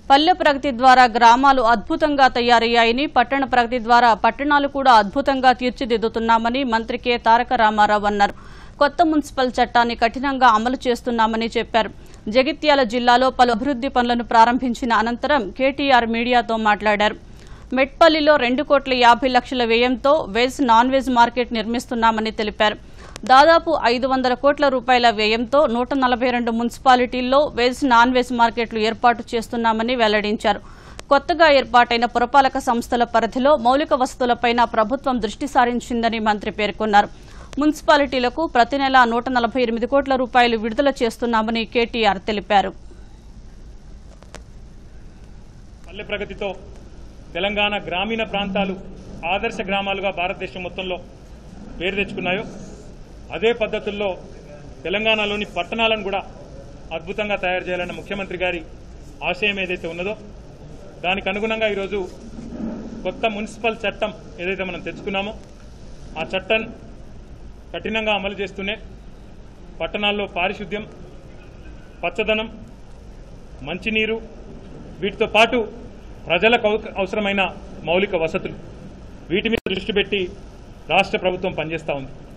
పల్లె ప్రగతి ద్వారా గ్రామాలు అద్భుతంగా తయారయ్యాయని పట్టణ ప్రగతి ద్వారా పట్టణాలు కూడా అద్భుతంగా తీర్చిదిద్దుతున్నామని మంత్రి కె తారక రామారావు అన్నారు కొత్త మున్సిపల్ చట్టాన్ని కఠినంగా అమలు చేస్తున్నామని చెప్పారు జగిత్యాల జిల్లాలో పలు అభివృద్ధి పనులను ప్రారంభించిన అనంతరం కేటీఆర్ మీడియాతో మాట్లాడారు మెట్పల్లిలో రెండు కోట్ల యాభై లక్షల వ్యయంతో వెజ్ నాన్ వెజ్ మార్కెట్ నిర్మిస్తున్నామని తెలిపారు దాదాపు ఐదు వందల కోట్ల రూపాయల వ్యయంతో నూట నలభై రెండు మున్సిపాలిటీల్లో వెజ్ నాన్ వెజ్ మార్కెట్లు ఏర్పాటు చేస్తున్నామని వెల్లడించారు కొత్తగా ఏర్పాటైన పురపాలక సంస్థల పరిధిలో మౌలిక వసతులపైన ప్రభుత్వం దృష్టి సారించిందని మంత్రి పేర్కొన్నారు మున్సిపాలిటీలకు ప్రతి నెల నూట నలభై ఎనిమిది కోట్ల రూపాయలు విడుదల చేస్తున్నామని కేటీఆర్ తెలిపారు పల్లె ప్రగతితో తెలంగాణ గ్రామీణ ప్రాంతాలు ఆదర్శ గ్రామాలుగా భారతదేశం మొత్తంలో పేరు తెచ్చుకున్నాయో అదే పద్ధతుల్లో తెలంగాణలోని పట్టణాలను కూడా అద్భుతంగా తయారు చేయాలన్న ముఖ్యమంత్రి గారి ఆశయం ఏదైతే ఉన్నదో దానికి అనుగుణంగా ఈరోజు కొత్త మున్సిపల్ చట్టం ఏదైతే మనం తెచ్చుకున్నామో ఆ చట్టం కఠినంగా అమలు చేస్తూనే పట్టణాల్లో పారిశుద్ధ్యం పచ్చదనం మంచినీరు వీటితో పాటు ప్రజలకు అవ- అవసరమైన మౌలిక వసతులు వీటి మీద దృష్టి పెట్టి రాష్ట్ర ప్రభుత్వం పనిచేస్తూ ఉంది